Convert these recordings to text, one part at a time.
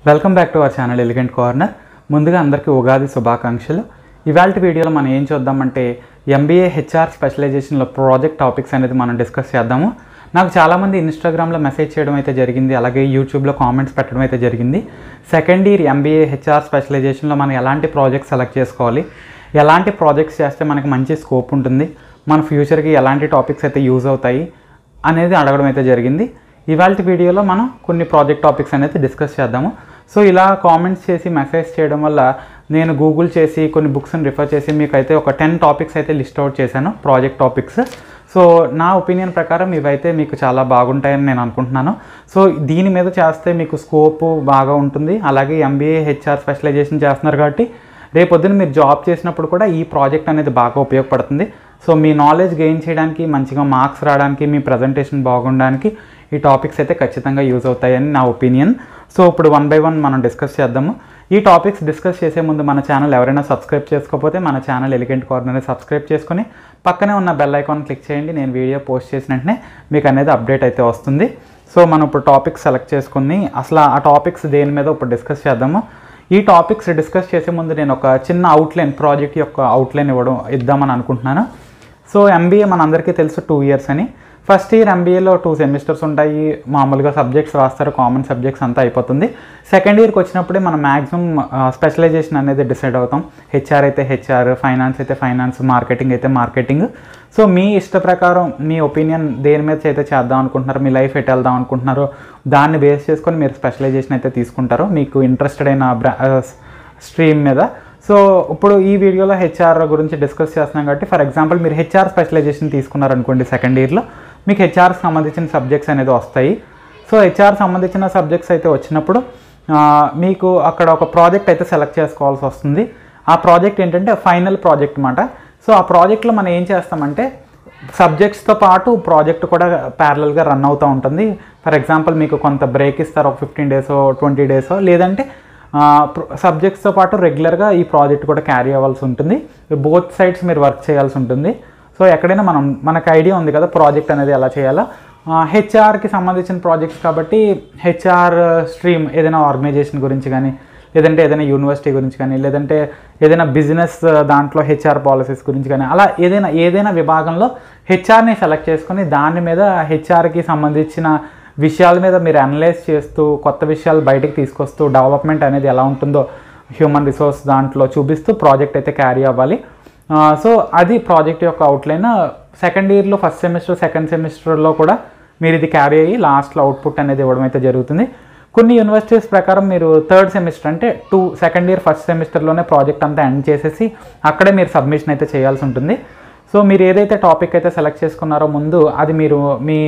welcome back to our channel elegant corner ముందుగా అందరికీ ఉగాది శుభాకాంక్షలు ఇవాళ వీడియోలో మనం ఏం చూద్దామంటే ఎంబీఏ హెచ్ఆర్ స్పెషలైజేషన్లో ప్రాజెక్ట్ టాపిక్స్ అనేది మనం డిస్కస్ చేద్దాము నాకు చాలామంది ఇన్స్టాగ్రామ్లో మెసేజ్ చేయడం అయితే జరిగింది అలాగే యూట్యూబ్లో కామెంట్స్ పెట్టడం అయితే జరిగింది సెకండ్ ఇయర్ ఎంబీఏ హెచ్ఆర్ స్పెషలైజేషన్లో మనం ఎలాంటి ప్రాజెక్ట్స్ సెలెక్ట్ చేసుకోవాలి ఎలాంటి ప్రాజెక్ట్స్ చేస్తే మనకి మంచి స్కోప్ ఉంటుంది మన ఫ్యూచర్కి ఎలాంటి టాపిక్స్ అయితే యూజ్ అవుతాయి అనేది అడగడం అయితే జరిగింది ఇవాళ వీడియోలో మనం కొన్ని ప్రాజెక్ట్ టాపిక్స్ అనేది డిస్కస్ చేద్దాము సో ఇలా కామెంట్స్ చేసి మెసేజ్ చేయడం వల్ల నేను గూగుల్ చేసి కొన్ని బుక్స్ని రిఫర్ చేసి మీకు అయితే ఒక టెన్ టాపిక్స్ అయితే లిస్ట్ అవుట్ చేశాను ప్రాజెక్ట్ టాపిక్స్ సో నా ఒపీనియన్ ప్రకారం ఇవైతే మీకు చాలా బాగుంటాయని నేను అనుకుంటున్నాను సో దీని మీద చేస్తే మీకు స్కోప్ బాగా ఉంటుంది అలాగే ఎంబీఏ హెచ్ఆర్ స్పెషలైజేషన్ చేస్తున్నారు కాబట్టి రేపొద్దున మీరు జాబ్ చేసినప్పుడు కూడా ఈ ప్రాజెక్ట్ అనేది బాగా ఉపయోగపడుతుంది సో మీ నాలెడ్జ్ గెయిన్ చేయడానికి మంచిగా మార్క్స్ రావడానికి మీ ప్రజెంటేషన్ బాగుండడానికి ఈ టాపిక్స్ అయితే ఖచ్చితంగా యూజ్ అవుతాయని నా ఒపీనియన్ సో ఇప్పుడు వన్ బై వన్ మనం డిస్కస్ చేద్దాము ఈ టాపిక్స్ డిస్కస్ చేసే ముందు మన ఛానల్ ఎవరైనా సబ్స్క్రైబ్ చేసుకోకపోతే మన ఛానల్ ఎలిగెంట్ కార్నర్ సబ్స్క్రైబ్ చేసుకొని పక్కనే ఉన్న బెల్ ఐకాన్ క్లిక్ చేయండి నేను వీడియో పోస్ట్ చేసిన వెంటనే మీకు అనేది అప్డేట్ అయితే వస్తుంది సో మనం ఇప్పుడు టాపిక్స్ సెలెక్ట్ చేసుకుని అసలు ఆ టాపిక్స్ దేని మీద ఇప్పుడు డిస్కస్ చేద్దాము ఈ టాపిక్స్ డిస్కస్ చేసే ముందు నేను ఒక చిన్న అవుట్లైన్ ప్రాజెక్ట్ యొక్క అవుట్లైన్ ఇవ్వడం ఇద్దామని అనుకుంటున్నాను సో ఎంబీఏ మనందరికీ తెలుసు టూ ఇయర్స్ అని ఫస్ట్ ఇయర్ ఎంబీఏలో టూ సెమిస్టర్స్ ఉంటాయి మామూలుగా సబ్జెక్ట్స్ రాస్తారు కామన్ సబ్జెక్ట్స్ అంతా అయిపోతుంది సెకండ్ ఇయర్కి వచ్చినప్పుడే మనం మ్యాక్సిమం స్పెషలైజేషన్ అనేది డిసైడ్ అవుతాం హెచ్ఆర్ అయితే హెచ్ఆర్ ఫైనాన్స్ అయితే ఫైనాన్స్ మార్కెటింగ్ అయితే మార్కెటింగ్ సో మీ ఇష్ట ప్రకారం మీ ఒపీనియన్ దేని మీద అయితే చేద్దాం అనుకుంటున్నారు మీ లైఫ్ ఎట్ వెళ్దాం అనుకుంటున్నారో దాన్ని బేస్ చేసుకొని మీరు స్పెషలైజేషన్ అయితే తీసుకుంటారు మీకు ఇంట్రెస్టెడ్ అయిన బ్రా స్ట్రీమ్ మీద సో ఇప్పుడు ఈ వీడియోలో హెచ్ఆర్ గురించి డిస్కస్ చేస్తున్నాం కాబట్టి ఫర్ ఎగ్జాంపుల్ మీరు హెచ్ఆర్ స్పెషలైజేషన్ తీసుకున్నారనుకోండి సెకండ్ ఇయర్లో మీకు హెచ్ఆర్కి సంబంధించిన సబ్జెక్ట్స్ అనేది వస్తాయి సో హెచ్ఆర్ సంబంధించిన సబ్జెక్ట్స్ అయితే వచ్చినప్పుడు ఆ, మీకు అక్కడ ఒక ప్రాజెక్ట్ అయితే సెలెక్ట్ చేసుకోవాల్సి వస్తుంది ఆ ప్రాజెక్ట్ ఏంటంటే ఫైనల్ ప్రాజెక్ట్ అనమాట సో ఆ ప్రాజెక్ట్లో మనం ఏం చేస్తామంటే సబ్జెక్ట్స్తో పాటు ప్రాజెక్ట్ కూడా ప్యారలల్గా రన్ అవుతూ ఉంటుంది ఫర్ ఎగ్జాంపుల్ మీకు కొంత బ్రేక్ ఇస్తారు ఒక ఫిఫ్టీన్ డేసో ట్వంటీ డేసో లేదంటే సబ్జెక్ట్స్తో పాటు రెగ్యులర్గా ఈ ప్రాజెక్ట్ కూడా క్యారీ అవ్వాల్సి ఉంటుంది బోత్ సైడ్స్ మీరు వర్క్ చేయాల్సి ఉంటుంది సో ఎక్కడైనా మనం మనకు ఐడియా ఉంది కదా ప్రాజెక్ట్ అనేది ఎలా చేయాలో హెచ్ఆర్కి సంబంధించిన ప్రాజెక్ట్స్ కాబట్టి హెచ్ఆర్ స్ట్రీమ్ ఏదైనా ఆర్గనైజేషన్ గురించి కానీ లేదంటే ఏదైనా యూనివర్సిటీ గురించి కానీ లేదంటే ఏదైనా బిజినెస్ దాంట్లో హెచ్ఆర్ పాలసీస్ గురించి కానీ అలా ఏదైనా ఏదైనా విభాగంలో హెచ్ఆర్ని సెలెక్ట్ చేసుకొని దాని మీద హెచ్ఆర్కి సంబంధించిన విషయాల మీద మీరు అనలైజ్ చేస్తూ కొత్త విషయాలు బయటకు తీసుకొస్తూ డెవలప్మెంట్ అనేది ఎలా ఉంటుందో హ్యూమన్ రిసోర్స్ దాంట్లో చూపిస్తూ ప్రాజెక్ట్ అయితే క్యారీ అవ్వాలి ఆ, సో అది ప్రాజెక్ట్ యొక్క అవుట్లైన్ సెకండ్ ఇయర్లో ఫస్ట్ సెమిస్టర్ సెకండ్ సెమిస్టర్లో కూడా మీరు ఇది క్యారీ అయ్యి లాస్ట్లో అవుట్పుట్ అనేది ఇవ్వడం అయితే జరుగుతుంది కొన్ని యూనివర్సిటీస్ ప్రకారం మీరు థర్డ్ సెమిస్టర్ అంటే టూ సెకండ్ ఇయర్ ఫస్ట్ సెమిస్టర్లోనే ప్రాజెక్ట్ అంతా ఎండ్ చేసేసి అక్కడే మీరు సబ్మిషన్ అయితే చేయాల్సి ఉంటుంది సో మీరు ఏదైతే టాపిక్ అయితే సెలెక్ట్ చేసుకున్నారో ముందు అది మీరు మీ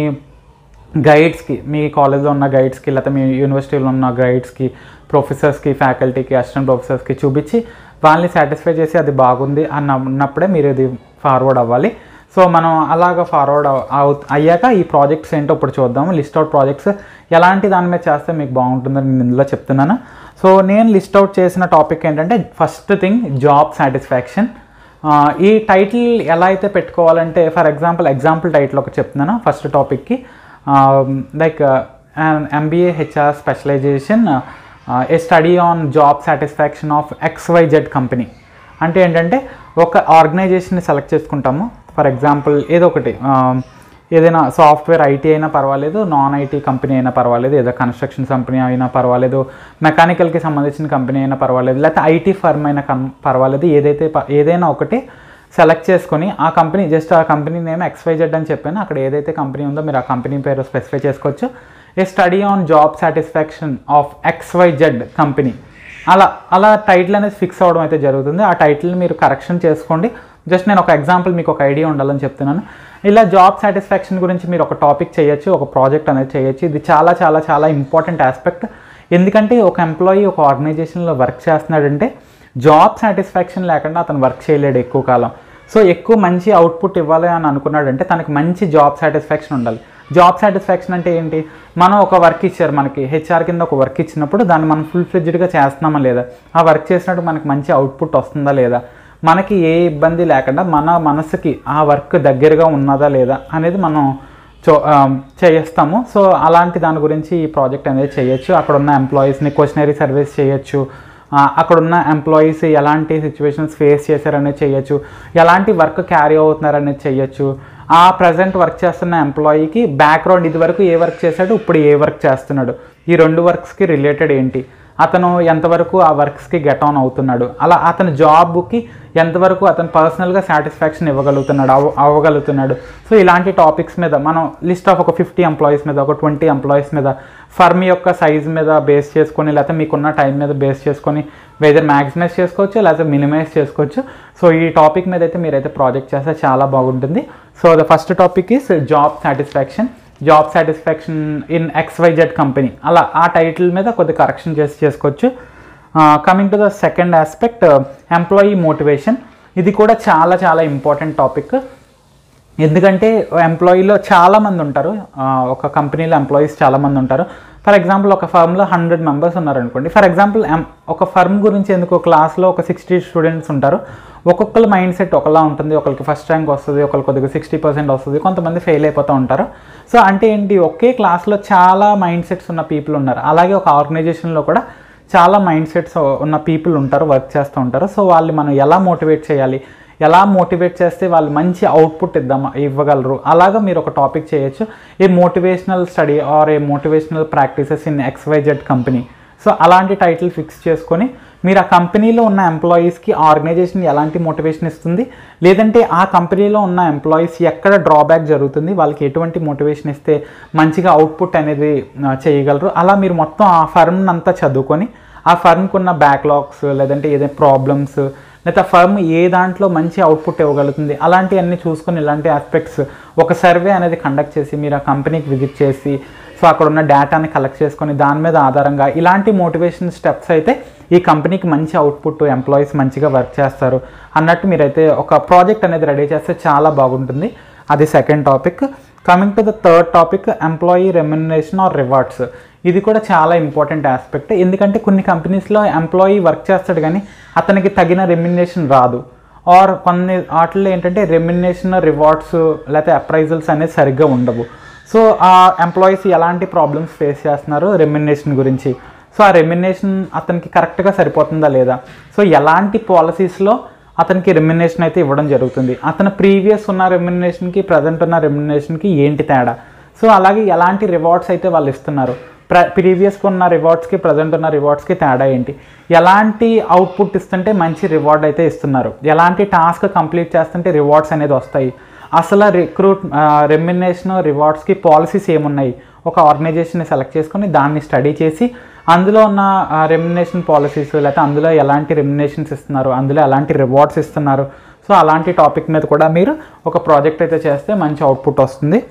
గైడ్స్కి మీ కాలేజ్లో ఉన్న గైడ్స్కి లేకపోతే మీ యూనివర్సిటీలో ఉన్న గైడ్స్కి ప్రొఫెసర్స్కి ఫ్యాకల్టీకి అసిస్టెంట్ ప్రొఫెసర్స్కి చూపించి వాళ్ళని సాటిస్ఫై చేసి అది బాగుంది అన్న ఉన్నప్పుడే మీరు ఇది ఫార్వర్డ్ అవ్వాలి సో మనం అలాగ ఫార్వర్డ్ అవు అయ్యాక ఈ ప్రాజెక్ట్స్ ఏంటో ఇప్పుడు చూద్దాము లిస్ట్ అవుట్ ప్రాజెక్ట్స్ ఎలాంటి దాని మీద చేస్తే మీకు బాగుంటుందని నేను ఇందులో చెప్తున్నాను సో నేను లిస్ట్ అవుట్ చేసిన టాపిక్ ఏంటంటే ఫస్ట్ థింగ్ జాబ్ సాటిస్ఫాక్షన్ ఈ టైటిల్ ఎలా అయితే పెట్టుకోవాలంటే ఫర్ ఎగ్జాంపుల్ ఎగ్జాంపుల్ టైటిల్ ఒకటి చెప్తున్నాను ఫస్ట్ టాపిక్కి like MBA HR specialization a study on job satisfaction of XYZ company అంటే ఏంటంటే ఒక ఆర్గనైజేషన్ని సెలెక్ట్ చేసుకుంటాము ఫర్ ఎగ్జాంపుల్ ఏదో ఒకటి ఆ, ఏదైనా సాఫ్ట్వేర్ ఐటీ అయినా పర్వాలేదు నాన్ ఐటీ కంపెనీ అయినా పర్వాలేదు ఏదో కన్స్ట్రక్షన్ కంపెనీ అయినా పర్వాలేదు మెకానికల్కి సంబంధించిన కంపెనీ అయినా పర్వాలేదు లేకపోతే ఐటీ ఫర్మ్ అయినా కం పర్వాలేదు ఏదైతే ప- ఏదైనా ఒకటి సెలెక్ట్ చేసుకొని ఆ కంపెనీ జస్ట్ ఆ కంపెనీ నేమ్ ఎక్స్వైజెడ్ అని చెప్పాను అక్కడ ఏదైతే కంపెనీ ఉందో మీరు ఆ కంపెనీ పేరు స్పెసిఫై చేసుకోవచ్చు a study on job satisfaction of XYZ company అలా అలా టైటిల్ అనేది ఫిక్స్ అవ్వడం అయితే జరుగుతుంది ఆ టైటిల్ని మీరు కరెక్షన్ చేసుకోండి జస్ట్ నేను ఒక ఎగ్జాంపుల్ మీకు ఒక ఐడియా ఉండాలని చెప్తున్నాను ఇలా జాబ్ సాటిస్ఫాక్షన్ గురించి మీరు ఒక టాపిక్ చేయొచ్చు ఒక ప్రాజెక్ట్ అనేది చేయొచ్చు ఇది చాలా చాలా చాలా ఇంపార్టెంట్ ఆస్పెక్ట్ ఎందుకంటే ఒక ఎంప్లాయీ ఒక ఆర్గనైజేషన్లో వర్క్ చేస్తున్నాడంటే జాబ్ సాటిస్ఫాక్షన్ లేకుండా అతను వర్క్ చేయలేడు ఎక్కువ కాలం సో ఎక్కువ మంచి అవుట్పుట్ ఇవ్వాలి అని అనుకున్నాడంటే తనకి మంచి జాబ్ సాటిస్ఫాక్షన్ ఉండాలి జాబ్ సాటిస్ఫాక్షన్ అంటే ఏంటి మనం ఒక వర్క్ ఇచ్చారు మనకి హెచ్ఆర్ కింద ఒక వర్క్ ఇచ్చినప్పుడు దాన్ని మనం ఫుల్ ఫ్లెడ్జ్డ్గా చేస్తున్నామా లేదా ఆ వర్క్ చేసినప్పుడు మనకి మంచి అవుట్పుట్ వస్తుందా లేదా మనకి ఏ ఇబ్బంది లేకుండా మన మనసుకి ఆ వర్క్ దగ్గరగా ఉన్నదా లేదా అనేది మనం చో ఆ, చేస్తాము సో అలాంటి దాని గురించి ఈ ప్రాజెక్ట్ అనేది చేయొచ్చు అక్కడ ఉన్న ఎంప్లాయీస్ని క్వశ్చనరీ సర్వీస్ చేయొచ్చు ఆ, అక్కడ ఉన్న ఎంప్లాయీస్ ఎలాంటి సిచ్యువేషన్స్ ఫేస్ చేశారనేది చేయొచ్చు ఎలాంటి వర్క్ క్యారీ అవుతున్నారనేది చేయొచ్చు ఆ ప్రజెంట్ వర్క్ చేస్తున్న ఎంప్లాయీకి బ్యాక్గ్రౌండ్ ఇది వరకు ఏ వర్క్ చేశాడు ఇప్పుడు ఏ వర్క్ చేస్తున్నాడు ఈ రెండు వర్క్స్కి రిలేటెడ్ ఏంటి అతను ఎంతవరకు ఆ వర్క్స్కి గెట్ ఆన్ అవుతున్నాడు అలా అతని జాబ్కి ఎంతవరకు అతను పర్సనల్గా సాటిస్ఫాక్షన్ ఇవ్వగలుగుతున్నాడు అవ అవ్వగలుగుతున్నాడు సో ఇలాంటి టాపిక్స్ మీద మనం లిస్ట్ ఆఫ్ ఒక ఫిఫ్టీ ఎంప్లాయీస్ మీద ఒక ట్వంటీ ఎంప్లాయీస్ మీద ఫర్మ్ యొక్క సైజ్ మీద బేస్ చేసుకొని లేకపోతే మీకున్న టైం మీద బేస్ చేసుకొని వెదర్ మ్యాక్సిమైజ్ చేసుకోవచ్చు లేకపోతే మినిమైజ్ చేసుకోవచ్చు సో ఈ టాపిక్ మీద అయితే మీరైతే ప్రాజెక్ట్ చేస్తే చాలా బాగుంటుంది so the first topic is job satisfaction job satisfaction in XYZ company అలా ఆ టైటిల్ మీద కొద్ది కరెక్షన్ చేసి చేసుకోవచ్చు coming to the second aspect employee motivation ఇది కూడా చాలా చాలా ఇంపార్టెంట్ టాపిక్ ఎందుకంటే ఎంప్లాయీలో చాలామంది ఉంటారు ఆ, ఒక కంపెనీలో ఎంప్లాయీస్ చాలామంది ఉంటారు ఫర్ ఎగ్జాంపుల్ ఒక ఫర్మ్లో హండ్రెడ్ మెంబర్స్ ఉన్నారనుకోండి ఫర్ ఎగ్జాంపుల్ ఒక ఫర్మ్ గురించి ఎందుకు క్లాస్లో ఒక సిక్స్టీ స్టూడెంట్స్ ఉంటారు ఒక్కొక్కరి మైండ్ సెట్ ఒకలా ఉంటుంది ఒకరికి ఫస్ట్ ర్యాంక్ వస్తుంది ఒకరికి కొద్దిగా సిక్స్టీ పర్సెంట్ వస్తుంది కొంతమంది ఫెయిల్ అయిపోతూ ఉంటారు సో అంటే ఏంటి ఒకే క్లాస్లో చాలా మైండ్ సెట్స్ ఉన్న పీపుల్ ఉన్నారు అలాగే ఒక ఆర్గనైజేషన్లో కూడా చాలా మైండ్ సెట్స్ ఉన్న పీపుల్ ఉంటారు వర్క్ చేస్తూ ఉంటారు సో వాళ్ళు మనం ఎలా మోటివేట్ చేయాలి ఎలా మోటివేట్ చేస్తే వాళ్ళు మంచి అవుట్పుట్ ఇద్దాం ఇవ్వగలరు అలాగా మీరు ఒక టాపిక్ చేయొచ్చు a motivational study or a motivational practices in XYZ company so అలాంటి టైటిల్ ఫిక్స్ చేసుకొని మీరు ఆ కంపెనీలో ఉన్న ఎంప్లాయీస్కి ఆర్గనైజేషన్ ఎలాంటి మోటివేషన్ ఇస్తుంది లేదంటే ఆ కంపెనీలో ఉన్న ఎంప్లాయీస్ ఎక్కడ డ్రాబ్యాక్ జరుగుతుంది వాళ్ళకి ఎటువంటి మోటివేషన్ ఇస్తే మంచిగా అవుట్పుట్ అనేది ఆ, చేయగలరు అలా మీరు మొత్తం ఆ ఫర్మ్ అంతా చదువుకొని ఆ ఫర్మ్కి ఉన్న బ్యాక్లాగ్స్ లేదంటే ఏదైనా ప్రాబ్లమ్స్ లేదా ఫర్మ్ ఏ దాంట్లో మంచి అవుట్పుట్ ఇవ్వగలుగుతుంది అలాంటివన్నీ చూసుకొని ఇలాంటి ఆస్పెక్ట్స్ ఒక సర్వే అనేది కండక్ట్ చేసి మీరు ఆ కంపెనీకి విజిట్ చేసి సో అక్కడ ఉన్న డేటాని కలెక్ట్ చేసుకొని దాని మీద ఆధారంగా ఇలాంటి మోటివేషన్ స్టెప్స్ అయితే ఈ కంపెనీకి మంచి అవుట్పుట్ ఎంప్లాయీస్ మంచిగా వర్క్ చేస్తారు అన్నట్టు మీరైతే ఒక ప్రాజెక్ట్ అనేది రెడీ చేస్తే చాలా బాగుంటుంది అది second topic coming to the third topic employee remuneration or rewards ఇది కూడా చాలా ఇంపార్టెంట్ ఆస్పెక్ట్ ఎందుకంటే కొన్ని కంపెనీస్లో ఎంప్లాయీ వర్క్ చేస్తాడు కానీ అతనికి తగిన రెమ్యునరేషన్ రాదు ఆర్ కొన్ని వాటిల్లో ఏంటంటే రెమ్యునరేషన్ రివార్డ్స్ లేకపోతే అప్రైజల్స్ అనేది సరిగ్గా ఉండవు సో ఆ ఎంప్లాయీస్ ఎలాంటి ప్రాబ్లమ్స్ ఫేస్ చేస్తున్నారు రెమ్యునరేషన్ గురించి సో ఆ రెమ్యునరేషన్ అతనికి కరెక్ట్గా సరిపోతుందా లేదా సో ఎలాంటి పాలసీస్లో అతనికి రెమ్యునరేషన్ అయితే ఇవ్వడం జరుగుతుంది అతను ప్రీవియస్ ఉన్న రెమ్యునరేషన్కి ప్రజెంట్ ఉన్న రెమ్యునరేషన్కి ఏంటి తేడా సో అలాగే ఎలాంటి రివార్డ్స్ అయితే వాళ్ళు ఇస్తున్నారు ప్ర ప్రీవియస్గా ఉన్న రివార్డ్స్కి ప్రజెంట్ ఉన్న రివార్డ్స్కి తేడా ఏంటి ఎలాంటి అవుట్పుట్ ఇస్తుంటే మంచి రివార్డ్ అయితే ఇస్తున్నారు ఎలాంటి టాస్క్ కంప్లీట్ చేస్తుంటే రివార్డ్స్ అనేది వస్తాయి అసలు రిక్రూట్ రెమ్యునేషన్ రివార్డ్స్కి పాలసీస్ ఏమున్నాయి ఒక ఆర్గనైజేషన్ని సెలెక్ట్ చేసుకొని దాన్ని స్టడీ చేసి అందులో ఉన్న రెమ్యునేషన్ పాలసీస్ లేకపోతే అందులో ఎలాంటి రెమ్యునేషన్స్ ఇస్తున్నారు అందులో ఎలాంటి రివార్డ్స్ ఇస్తున్నారు సో అలాంటి టాపిక్ మీద కూడా మీరు ఒక ప్రాజెక్ట్ అయితే చేస్తే మంచి అవుట్పుట్ వస్తుంది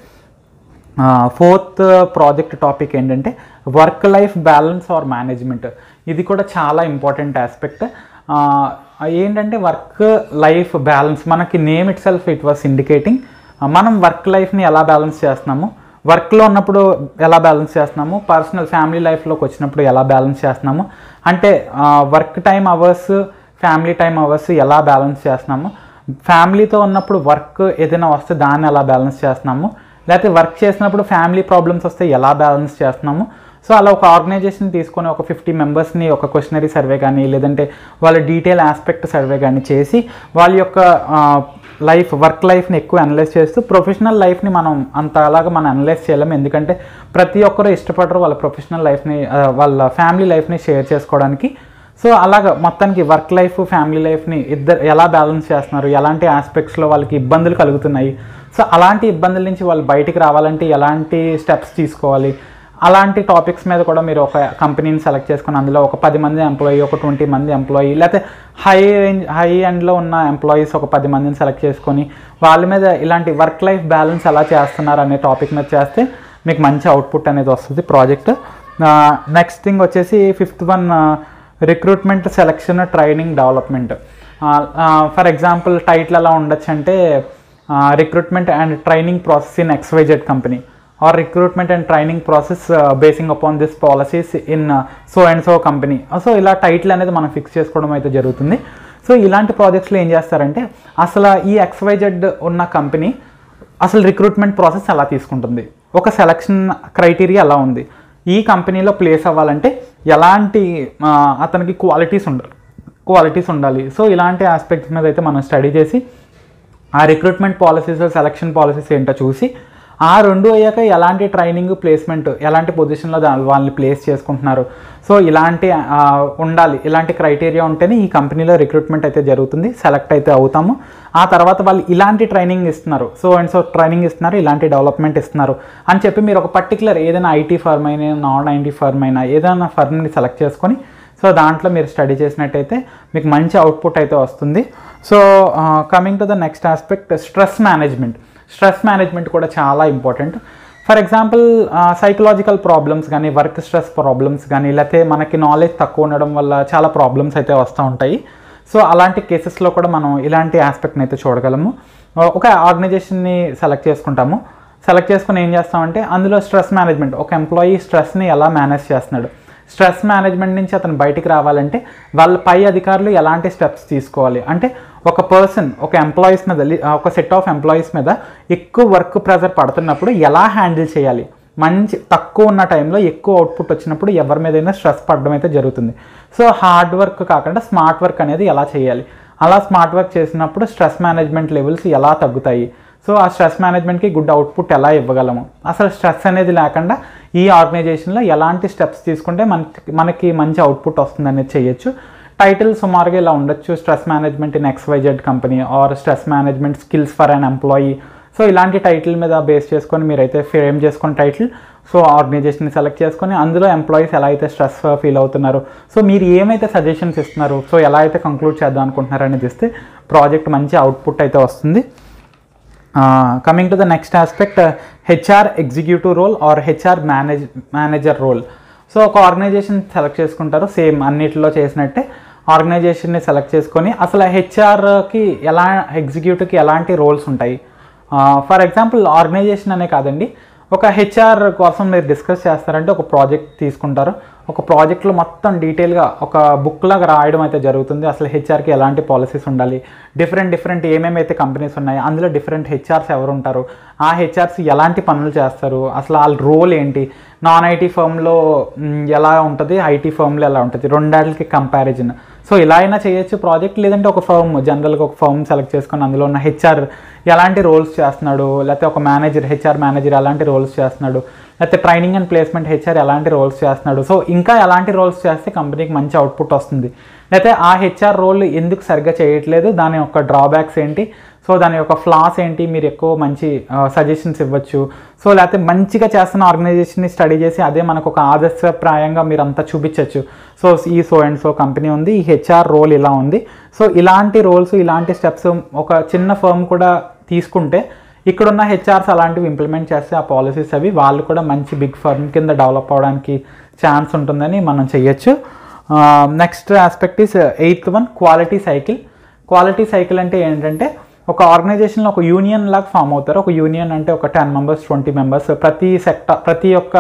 ఫోర్త్ ప్రాజెక్ట్ టాపిక్ ఏంటంటే work life balance or management ఇది కూడా చాలా ఇంపార్టెంట్ ఆస్పెక్ట్ ఏంటంటే వర్క్ లైఫ్ బ్యాలెన్స్ మనకి name it self it was indicating మనం వర్క్ లైఫ్ని ఎలా బ్యాలెన్స్ చేస్తున్నాము వర్క్లో ఉన్నప్పుడు ఎలా బ్యాలెన్స్ చేస్తున్నాము పర్సనల్ ఫ్యామిలీ లైఫ్లోకి వచ్చినప్పుడు ఎలా బ్యాలెన్స్ చేస్తున్నాము అంటే work time hours family time hours ఎలా బ్యాలెన్స్ చేస్తున్నాము ఫ్యామిలీతో ఉన్నప్పుడు వర్క్ ఏదైనా వస్తే దాన్ని ఎలా బ్యాలెన్స్ చేస్తున్నాము లేకపోతే వర్క్ చేసినప్పుడు ఫ్యామిలీ ప్రాబ్లమ్స్ వస్తే ఎలా బ్యాలెన్స్ చేస్తున్నాము సో అలా ఒక ఆర్గనైజేషన్ తీసుకొని ఒక ఫిఫ్టీ మెంబర్స్ని ఒక క్వశ్చనరీ సర్వే కానీ లేదంటే వాళ్ళ డీటెయిల్ ఆస్పెక్ట్ సర్వే కానీ చేసి వాళ్ళ యొక్క లైఫ్ వర్క్ లైఫ్ని ఎక్కువ అనలైజ్ చేస్తూ ప్రొఫెషనల్ లైఫ్ని మనం అంత అలాగా మనం అనలైజ్ చేయలేము ఎందుకంటే ప్రతి ఒక్కరు ఇష్టపడరు వాళ్ళ ప్రొఫెషనల్ లైఫ్ని ఆ, వాళ్ళ ఫ్యామిలీ లైఫ్ని షేర్ చేసుకోవడానికి సో అలాగ మొత్తానికి వర్క్ లైఫ్ ఫ్యామిలీ లైఫ్ని ఇద్దరు ఎలా బ్యాలెన్స్ చేస్తున్నారు ఎలాంటి ఆస్పెక్ట్స్లో వాళ్ళకి ఇబ్బందులు కలుగుతున్నాయి సో అలాంటి ఇబ్బందుల నుంచి వాళ్ళు బయటికి రావాలంటే ఎలాంటి స్టెప్స్ తీసుకోవాలి అలాంటి టాపిక్స్ మీద కూడా మీరు ఒక కంపెనీని సెలెక్ట్ చేసుకుని అందులో ఒక పది మంది ఎంప్లాయీ ఒక ట్వంటీ మంది ఎంప్లాయీ లేకపోతే హై రేంజ్ హై ఎండ్లో ఉన్న ఎంప్లాయీస్ ఒక పది మందిని సెలెక్ట్ చేసుకొని వాళ్ళ మీద ఇలాంటి వర్క్ లైఫ్ బ్యాలెన్స్ ఎలా చేస్తున్నారు అనే టాపిక్ మీద చేస్తే మీకు మంచి అవుట్పుట్ అనేది వస్తుంది ప్రాజెక్ట్ నెక్స్ట్ థింగ్ వచ్చేసి fifth one recruitment selection training development for example title ఎలా ఉండొచ్చు అంటే recruitment and training process in XYZ company or recruitment and training process basing upon this policies in so and so company so ఇలా title అనేది మనం fix చేసుకోవడం అయితే జరుగుతుంది so ఇలాంటి ప్రాజెక్ట్స్లో ఏం చేస్తారంటే అసలు ఈ ఎక్స్వైజెడ్ ఉన్న కంపెనీ అసలు రిక్రూట్మెంట్ ప్రాసెస్ ఎలా తీసుకుంటుంది ఒక సెలక్షన్ క్రైటీరియా ఎలా ఉంది ఈ కంపెనీలో ప్లేస్ అవ్వాలంటే ఎలాంటి ఆ, అతనికి క్వాలిటీస్ ఉండాలి క్వాలిటీస్ ఉండాలి సో ఇలాంటి ఆస్పెక్ట్స్ మీద అయితే మనం స్టడీ చేసి ఆ రిక్రూట్మెంట్ పాలసీస్ సెలక్షన్ పాలసీస్ ఏంటో చూసి ఆ రెండు అయ్యాక ఎలాంటి ట్రైనింగ్ ప్లేస్మెంట్ ఎలాంటి పొజిషన్లో దా- వాళ్ళని ప్లేస్ చేసుకుంటున్నారు సో ఇలాంటి ఆ, ఉండాలి ఇలాంటి క్రైటీరియా ఉంటేనే ఈ కంపెనీలో రిక్రూట్మెంట్ అయితే జరుగుతుంది సెలెక్ట్ అయితే అవుతాము ఆ తర్వాత వాళ్ళు ఇలాంటి ట్రైనింగ్ ఇస్తున్నారు సో అండ్ సో ట్రైనింగ్ ఇస్తున్నారు ఇలాంటి డెవలప్మెంట్ ఇస్తున్నారు అని చెప్పి మీరు ఒక పర్టికులర్ ఏదైనా ఐటీ ఫర్మ్ అయినా నాన్ ఐటీ ఫర్మ్ అయినా ఏదైనా ఫర్మ్ని సెలెక్ట్ చేసుకొని సో దాంట్లో మీరు స్టడీ చేసినట్టయితే మీకు మంచి అవుట్పుట్ అయితే వస్తుంది so coming to the next aspect stress management stress management కూడా చాలా important for example psychological problems కానీ వర్క్ స్ట్రెస్ ప్రాబ్లమ్స్ కానీ లేకపోతే మనకి నాలెడ్జ్ తక్కువ ఉండడం వల్ల చాలా ప్రాబ్లమ్స్ అయితే వస్తూ ఉంటాయి సో అలాంటి కేసెస్లో కూడా మనం ఇలాంటి ఆస్పెక్ట్ని అయితే చూడగలము ఒక ఆర్గనైజేషన్ని సెలెక్ట్ చేసుకుంటాము సెలెక్ట్ చేసుకుని ఏం చేస్తామంటే అందులో స్ట్రెస్ మేనేజ్మెంట్ ఒక ఎంప్లాయీ స్ట్రెస్ని ఎలా మేనేజ్ చేస్తున్నాడు స్ట్రెస్ మేనేజ్మెంట్ నుంచి అతను బయటికి రావాలంటే వాళ్ళ పై అధికారులు ఎలాంటి స్టెప్స్ తీసుకోవాలి అంటే ఒక పర్సన్ ఒక ఎంప్లాయీస్ మీద లి- ఒక సెట్ ఆఫ్ ఎంప్లాయీస్ మీద ఎక్కువ వర్క్ ప్రెజర్ పడుతున్నప్పుడు ఎలా హ్యాండిల్ చేయాలి మంచి తక్కువ ఉన్న టైంలో ఎక్కువ అవుట్పుట్ వచ్చినప్పుడు ఎవరి మీదైనా స్ట్రెస్ పడడం అయితే జరుగుతుంది సో హార్డ్ వర్క్ కాకుండా స్మార్ట్ వర్క్ అనేది ఎలా చేయాలి అలా స్మార్ట్ వర్క్ చేసినప్పుడు స్ట్రెస్ మేనేజ్మెంట్ లెవెల్స్ ఎలా తగ్గుతాయి సో ఆ స్ట్రెస్ మేనేజ్మెంట్కి గుడ్ అవుట్పుట్ ఎలా ఇవ్వగలము అసలు స్ట్రెస్ అనేది లేకుండా ఈ ఆర్గనైజేషన్లో ఎలాంటి స్టెప్స్ తీసుకుంటే మనకి మనకి మంచి అవుట్పుట్ వస్తుంది అనేది చేయొచ్చు టైటిల్ సుమారుగా ఇలా ఉండొచ్చు stress management in XYZ company or stress management skills for an employee so ఇలాంటి టైటిల్ మీద బేస్ చేసుకొని మీరైతే ఫ్రేమ్ చేసుకుని టైటిల్ సో ఆర్గనైజేషన్ సెలెక్ట్ చేసుకొని అందులో ఎంప్లాయీస్ ఎలా అయితే స్ట్రెస్ ఫీల్ అవుతున్నారు సో మీరు ఏమైతే సజెషన్స్ ఇస్తున్నారు సో ఎలా అయితే కంక్లూడ్ చేద్దాం అనుకుంటున్నారు అనేది ఇస్తే ప్రాజెక్ట్ మంచి అవుట్పుట్ అయితే వస్తుంది coming to the next aspect HR executive role or HR manage manager role so ఒక ఆర్గనైజేషన్ సెలెక్ట్ చేసుకుంటారు సేమ్ అన్నిటిలో చేసినట్టే ఆర్గనైజేషన్ని సెలెక్ట్ చేసుకొని అసలు హెచ్ఆర్కి ఎలా ఎగ్జిక్యూటివ్కి ఎలాంటి రోల్స్ ఉంటాయి ఫర్ ఎగ్జాంపుల్ ఆర్గనైజేషన్ అనే కాదండి ఒక హెచ్ఆర్ కోసం మీరు డిస్కస్ చేస్తారంటే ఒక ప్రాజెక్ట్ తీసుకుంటారు ఒక ప్రాజెక్ట్లో మొత్తం డీటెయిల్గా ఒక బుక్ లాగా రాయడం అయితే జరుగుతుంది అసలు హెచ్ఆర్కి ఎలాంటి పాలసీస్ ఉండాలి డిఫరెంట్ డిఫరెంట్ ఏమేమైతే కంపెనీస్ ఉన్నాయి అందులో డిఫరెంట్ హెచ్ఆర్స్ ఎవరు ఉంటారు ఆ హెచ్ఆర్స్ ఎలాంటి పనులు చేస్తారు అసలు వాళ్ళ రోల్ ఏంటి నాన్ ఐటీ ఫర్మ్లో ఎలా ఉంటుంది ఐటీ ఫర్మ్లో ఎలా ఉంటుంది రెండాటికి కంపారిజన్ సో ఇలా అయినా చేయొచ్చు ప్రాజెక్ట్ లేదంటే ఒక ఫర్మ్ జనరల్గా ఒక ఫర్మ్ సెలెక్ట్ చేసుకొని అందులో ఉన్న హెచ్ఆర్ ఎలాంటి రోల్స్ చేస్తున్నాడు లేకపోతే ఒక మేనేజర్ హెచ్ఆర్ మేనేజర్ ఎలాంటి రోల్స్ చేస్తున్నాడు లేకపోతే ట్రైనింగ్ అండ్ ప్లేస్మెంట్ హెచ్ఆర్ ఎలాంటి రోల్స్ చేస్తున్నాడు సో ఇంకా ఎలాంటి రోల్స్ చేస్తే కంపెనీకి మంచి అవుట్పుట్ వస్తుంది లేకపోతే ఆ హెచ్ఆర్ రోల్ ఎందుకు సరిగ్గా చేయట్లేదు దాని యొక్క డ్రాబ్యాక్స్ ఏంటి సో దాని యొక్క ఫ్లాస్ ఏంటి మీరు ఎక్కువ మంచి సజెషన్స్ ఇవ్వచ్చు సో లేకపోతే మంచిగా చేస్తున్న ఆర్గనైజేషన్ని స్టడీ చేసి అదే మనకు ఒక ఆదర్శప్రాయంగా మీరు అంతా చూపించవచ్చు సో ఈ సో అండ్ సో కంపెనీ ఉంది ఈ హెచ్ఆర్ రోల్ ఇలా ఉంది సో ఇలాంటి రోల్స్ ఇలాంటి స్టెప్స్ ఒక చిన్న ఫర్మ్ కూడా తీసుకుంటే ఇక్కడున్న హెచ్ఆర్స్ అలాంటివి ఇంప్లిమెంట్ చేస్తే ఆ పాలసీస్ అవి వాళ్ళు కూడా మంచి బిగ్ ఫర్మ్ కింద డెవలప్ అవడానికి ఛాన్స్ ఉంటుందని మనం చెయ్యొచ్చు next aspect is eighth one quality cycle quality cycle అంటే ఏంటంటే ఒక ఆర్గనైజేషన్లో ఒక యూనియన్ లాగా ఫామ్ అవుతారు ఒక యూనియన్ అంటే ఒక టెన్ మెంబర్స్ ట్వంటీ మెంబర్స్ ప్రతి సెక్టర్ ప్రతి ఒక్క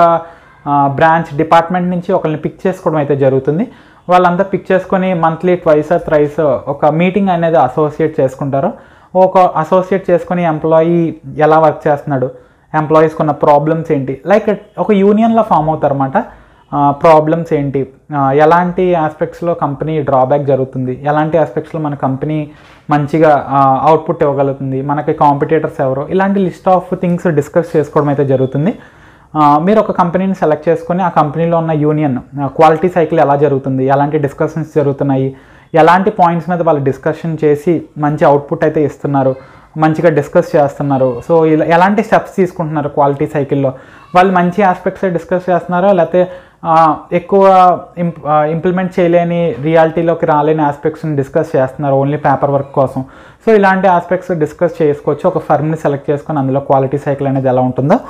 బ్రాంచ్ డిపార్ట్మెంట్ నుంచి ఒకరిని పిక్ చేసుకోవడం అయితే జరుగుతుంది వాళ్ళంతా పిక్ చేసుకొని మంత్లీ ట్వైస్ త్రైస్ ఒక మీటింగ్ అనేది అసోసియేట్ చేసుకుంటారు ఒక అసోసియేట్ చేసుకొని ఎంప్లాయీ ఎలా వర్క్ చేస్తున్నాడు ఎంప్లాయీస్కి ఉన్న ప్రాబ్లమ్స్ ఏంటి లైక్ ఒక యూనియన్లో ఫామ్ అవుతారు అనమాట ప్రాబ్లమ్స్ ఏంటి ఆ, ఎలాంటి ఆస్పెక్ట్స్లో కంపెనీ డ్రాబ్యాక్ జరుగుతుంది ఎలాంటి ఆస్పెక్ట్స్లో మన కంపెనీ మంచిగా అవుట్పుట్ ఇవ్వగలుగుతుంది మనకి కాంపిటేటర్స్ ఎవరు ఇలాంటి లిస్ట్ ఆఫ్ థింగ్స్ డిస్కస్ చేసుకోవడం అయితే జరుగుతుంది ఆ, మీరు ఒక కంపెనీని సెలెక్ట్ చేసుకొని ఆ కంపెనీలో ఉన్న యూనియన్ క్వాలిటీ సైకిల్ ఎలా జరుగుతుంది ఎలాంటి డిస్కషన్స్ జరుగుతున్నాయి ఎలాంటి పాయింట్స్ మీద వాళ్ళు డిస్కషన్ చేసి మంచి అవుట్పుట్ అయితే ఇస్తున్నారు మంచిగా డిస్కస్ చేస్తున్నారు సో ఇలా ఎలాంటి స్టెప్స్ తీసుకుంటున్నారు క్వాలిటీ సైకిల్లో వాళ్ళు మంచి ఆస్పెక్ట్స్ డిస్కస్ చేస్తున్నారో లేకపోతే ఆ, ఎక్కువ ఇంప్ ఇంప్లిమెంట్ చేయలేని రియాలిటీలోకి రాలేని ఆస్పెక్ట్స్ని డిస్కస్ చేస్తున్నారు ఓన్లీ పేపర్ వర్క్ కోసం సో ఇలాంటి ఆస్పెక్ట్స్ డిస్కస్ చేసుకోవచ్చు ఒక ఫర్మ్ని సెలెక్ట్ చేసుకొని అందులో క్వాలిటీ సైకిల్ అనేది ఎలా ఉంటుందో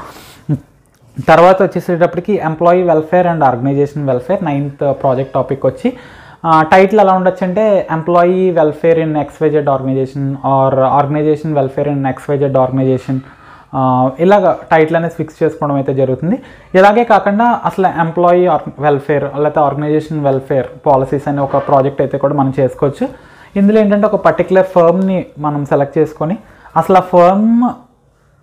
తర్వాత వచ్చేసేటప్పటికి employee welfare and organization welfare ninth project topic వచ్చి టైటిల్ ఎలా ఉండొచ్చు అంటే employee welfare in XYZ organization or organization welfare in XYZ organization ఇలాగ టైటిల్ అనేది ఫిక్స్ చేసుకోవడం అయితే జరుగుతుంది ఇలాగే కాకుండా అసలు ఎంప్లాయీ వెల్ఫేర్ లేకపోతే ఆర్గనైజేషన్ వెల్ఫేర్ పాలసీస్ అనే ఒక ప్రాజెక్ట్ అయితే కూడా మనం చేసుకోవచ్చు ఇందులో ఏంటంటే ఒక పర్టికులర్ ఫర్మ్ని మనం సెలెక్ట్ చేసుకొని అసలు ఆ ఫర్మ్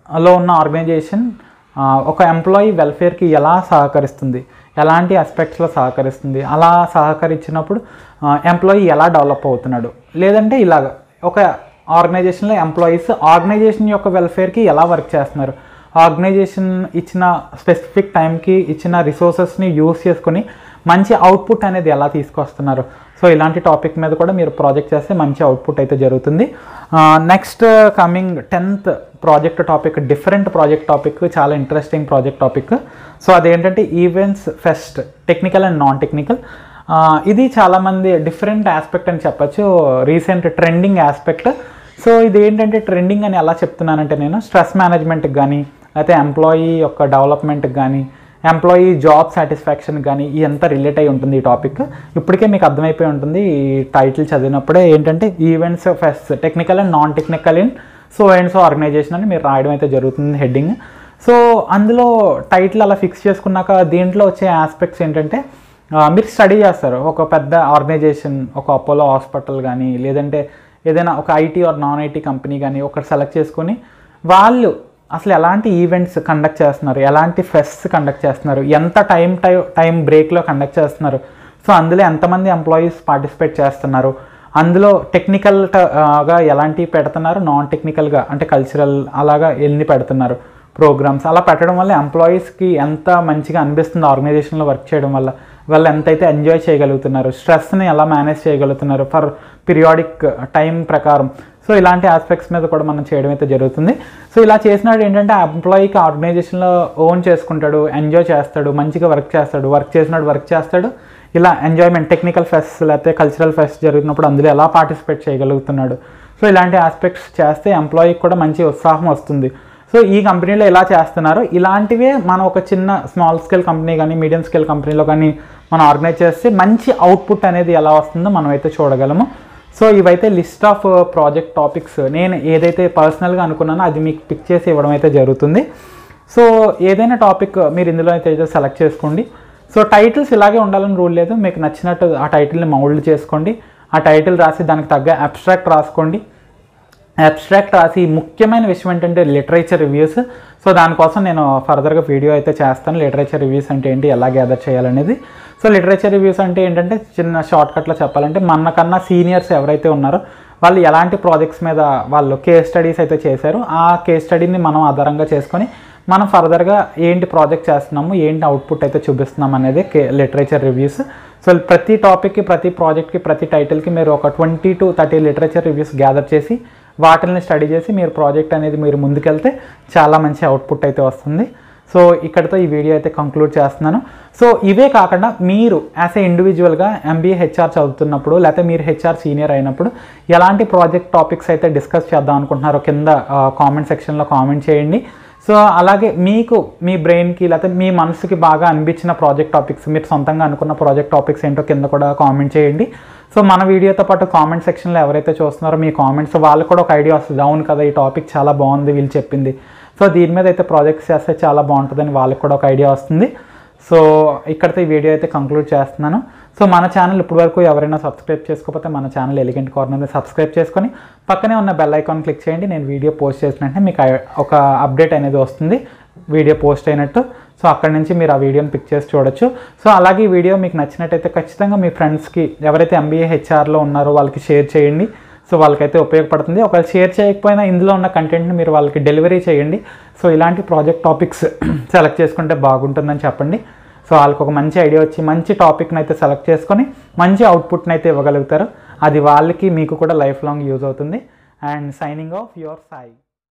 లో ఉన్న ఆర్గనైజేషన్ ఆ, ఒక ఎంప్లాయీ వెల్ఫేర్కి ఎలా సహకరిస్తుంది ఎలాంటి ఆస్పెక్ట్స్లో సహకరిస్తుంది అలా సహకరించినప్పుడు ఎంప్లాయీ ఎలా డెవలప్ అవుతున్నాడు లేదంటే ఇలాగ ఒక ఆర్గనైజేషన్లో ఎంప్లాయీస్ ఆర్గనైజేషన్ యొక్క వెల్ఫేర్కి ఎలా వర్క్ చేస్తున్నారు ఆర్గనైజేషన్ ఇచ్చిన స్పెసిఫిక్ టైంకి ఇచ్చిన రిసోర్సెస్ని యూస్ చేసుకొని మంచి అవుట్పుట్ అనేది ఎలా తీసుకొస్తున్నారు సో ఇలాంటి టాపిక్ మీద కూడా మీరు ప్రాజెక్ట్ చేస్తే మంచి అవుట్పుట్ అయితే జరుగుతుంది next coming tenth project topic different project topic చాలా ఇంట్రెస్టింగ్ ప్రాజెక్ట్ టాపిక్ సో అదేంటంటే events fest technical and non technical ఇది చాలామంది డిఫరెంట్ ఆస్పెక్ట్ అని చెప్పచ్చు రీసెంట్ ట్రెండింగ్ ఆస్పెక్ట్ సో ఇది ఏంటంటే ట్రెండింగ్ అని ఎలా చెప్తున్నానంటే నేను స్ట్రెస్ మేనేజ్మెంట్కి కానీ లేకపోతే ఎంప్లాయీ యొక్క డెవలప్మెంట్కి కానీ ఎంప్లాయీ జాబ్ సాటిస్ఫాక్షన్ కానీ ఎంత రిలేట్ అయి ఉంటుంది ఈ టాపిక్ ఇప్పటికే మీకు అర్థమైపోయి ఉంటుంది ఈ టైటిల్ చదివినప్పుడే ఏంటంటే events fest technical and non technical in so and so organization అని మీరు రాయడం అయితే జరుగుతుంది హెడ్డింగ్ సో అందులో టైటిల్ అలా ఫిక్స్ చేసుకున్నాక దీంట్లో వచ్చే ఆస్పెక్ట్స్ ఏంటంటే ఆ, మీరు స్టడీ చేస్తారు ఒక పెద్ద ఆర్గనైజేషన్ ఒక అపోలో హాస్పిటల్ కానీ లేదంటే ఏదైనా ఒక IT or non IT company కానీ ఒకటి సెలెక్ట్ చేసుకొని వాళ్ళు అసలు ఎలాంటి ఈవెంట్స్ కండక్ట్ చేస్తున్నారు ఎలాంటి ఫెస్ట్ కండక్ట్ చేస్తున్నారు ఎంత టైం టైం టైం బ్రేక్లో కండక్ట్ చేస్తున్నారు సో అందులో ఎంతమంది ఎంప్లాయీస్ పార్టిసిపేట్ చేస్తున్నారు అందులో టెక్నికల్ గా ఎలాంటివి పెడుతున్నారు నాన్ టెక్నికల్గా అంటే కల్చరల్ అలాగా ఎన్ని పెడుతున్నారు ప్రోగ్రామ్స్ అలా పెట్టడం వల్ల ఎంప్లాయీస్కి ఎంత మంచిగా అనిపిస్తుంది ఆర్గనైజేషన్లో వర్క్ చేయడం వల్ల వాళ్ళు ఎంతైతే ఎంజాయ్ చేయగలుగుతున్నారు స్ట్రెస్ని ఎలా మేనేజ్ చేయగలుగుతున్నారు ఫర్ పీరియాడిక్ టైం ప్రకారం సో ఇలాంటి ఆస్పెక్ట్స్ మీద కూడా మనం చేయడం అయితే జరుగుతుంది సో ఇలా చేసినాడు ఏంటంటే ఆ ఎంప్లాయీకి ఆర్గనైజేషన్లో ఓన్ చేసుకుంటాడు ఎంజాయ్ చేస్తాడు మంచిగా వర్క్ చేస్తాడు వర్క్ చేసినాడు వర్క్ చేస్తాడు ఇలా ఎంజాయ్మెంట్ టెక్నికల్ ఫెస్ట్ లేకపోతే కల్చరల్ ఫెస్ట్ జరుగుతున్నప్పుడు అందులో ఎలా పార్టిసిపేట్ చేయగలుగుతున్నాడు సో ఇలాంటి ఆస్పెక్ట్స్ చేస్తే ఎంప్లాయీకి కూడా మంచి ఉత్సాహం వస్తుంది సో ఈ కంపెనీలో ఎలా చేస్తున్నారు ఇలాంటివే మనం ఒక చిన్న స్మాల్ స్కేల్ కంపెనీ కానీ మీడియం స్కేల్ కంపెనీలో కానీ మనం ఆర్గనైజ్ చేస్తే మంచి అవుట్పుట్ అనేది ఎలా వస్తుందో మనం అయితే చూడగలము సో ఇవైతే లిస్ట్ ఆఫ్ ప్రాజెక్ట్ టాపిక్స్ నేను ఏదైతే పర్సనల్గా అనుకున్నానో అది మీకు పిక్ చేసి ఇవ్వడం అయితే జరుగుతుంది సో ఏదైనా టాపిక్ మీరు ఇందులో అయితే సెలెక్ట్ చేసుకోండి సో టైటిల్స్ ఇలాగే ఉండాలని రూల్ లేదు మీకు నచ్చినట్టు ఆ టైటిల్ని మౌల్డ్ చేసుకోండి ఆ టైటిల్ రాసి దానికి తగ్గ అబ్స్ట్రాక్ట్ రాసుకోండి అబ్స్ట్రాక్ట్ రాసి ముఖ్యమైన విషయం ఏంటంటే లిటరేచర్ రివ్యూస్ సో దానికోసం నేను ఫర్దర్గా వీడియో అయితే చేస్తాను లిటరేచర్ రివ్యూస్ అంటే ఏంటి ఎలా గ్యాదర్ చేయాలనేది సో లిటరేచర్ రివ్యూస్ అంటే ఏంటంటే చిన్న షార్ట్ కట్లో చెప్పాలంటే మనకన్నా సీనియర్స్ ఎవరైతే ఉన్నారో వాళ్ళు ఎలాంటి ప్రాజెక్ట్స్ మీద వాళ్ళు కేస్ స్టడీస్ అయితే చేశారు ఆ కేస్ స్టడీని మనం ఆధారంగా చేసుకొని మనం ఫర్దర్గా ఏంటి ప్రాజెక్ట్ చేస్తున్నాము ఏంటి అవుట్పుట్ అయితే చూపిస్తున్నాం అనేది లిటరేచర్ రివ్యూస్ సో ప్రతి టాపిక్కి ప్రతి ప్రాజెక్ట్కి ప్రతి టైటిల్కి మీరు ఒక twenty to thirty literature reviews gather చేసి వాటిని స్టడీ చేసి మీరు ప్రాజెక్ట్ అనేది మీరు ముందుకెళ్తే చాలా మంచి అవుట్పుట్ అయితే వస్తుంది సో ఇక్కడితో ఈ వీడియో అయితే కంక్లూడ్ చేస్తున్నాను సో ఇవే కాకుండా మీరు యాజ్ ఏ ఇండివిజువల్గా ఎంబీఏ హెచ్ఆర్ చదువుతున్నప్పుడు లేకపోతే మీరు హెచ్ఆర్ సీనియర్ అయినప్పుడు ఎలాంటి ప్రాజెక్ట్ టాపిక్స్ అయితే డిస్కస్ చేద్దాం అనుకుంటున్నారో కింద కామెంట్ సెక్షన్లో కామెంట్ చేయండి సో అలాగే మీకు మీ బ్రెయిన్కి లేకపోతే మీ మనసుకి బాగా అనిపించిన ప్రాజెక్ట్ టాపిక్స్ మీరు సొంతంగా అనుకున్న ప్రాజెక్ట్ టాపిక్స్ ఏంటో కింద కూడా కామెంట్ చేయండి సో మన వీడియోతో పాటు కామెంట్ సెక్షన్లో ఎవరైతే చూస్తున్నారో మీ కామెంట్స్ వాళ్ళకి కూడా ఒక ఐడియా వస్తుంది అవును కదా ఈ టాపిక్ చాలా బాగుంది వీళ్ళు చెప్పింది సో దీని మీద అయితే ప్రాజెక్ట్స్ చేస్తే చాలా బాగుంటుందని వాళ్ళకి కూడా ఒక ఐడియా వస్తుంది సో ఇక్కడితో ఈ వీడియో అయితే కంక్లూడ్ చేస్తున్నాను సో మన ఛానల్ ఇప్పటివరకు ఎవరైనా సబ్స్క్రైబ్ చేసుకోకపోతే మన ఛానల్ ఎలిగెంట్ కార్నర్ని సబ్స్క్రైబ్ చేసుకొని పక్కనే ఉన్న బెల్ ఐకాన్ క్లిక్ చేయండి నేను వీడియో పోస్ట్ చేసిన వెంటనే మీకు ఐ- ఒక అప్డేట్ అనేది వస్తుంది వీడియో పోస్ట్ అయినట్టు సో అక్కడ నుంచి మీరు ఆ వీడియోని పిక్ చేసి చూడొచ్చు సో అలాగే ఈ వీడియో మీకు నచ్చినట్టయితే ఖచ్చితంగా మీ ఫ్రెండ్స్కి ఎవరైతే ఎంబీఏ హెచ్ఆర్లో ఉన్నారో వాళ్ళకి షేర్ చేయండి సో వాళ్ళకైతే ఉపయోగపడుతుంది ఒకవేళ షేర్ చేయకపోయినా ఇందులో ఉన్న కంటెంట్ని మీరు వాళ్ళకి డెలివరీ చేయండి సో ఇలాంటి ప్రాజెక్ట్ టాపిక్స్ సెలెక్ట్ చేసుకుంటే బాగుంటుందని చెప్పండి సో వాళ్ళకి ఒక మంచి ఐడియా వచ్చి మంచి టాపిక్ని అయితే సెలెక్ట్ చేసుకొని మంచి అవుట్పుట్ని అయితే ఇవ్వగలుగుతారు అది వాళ్ళకి మీకు కూడా లైఫ్ లాంగ్ యూజ్ అవుతుంది and signing off your Sai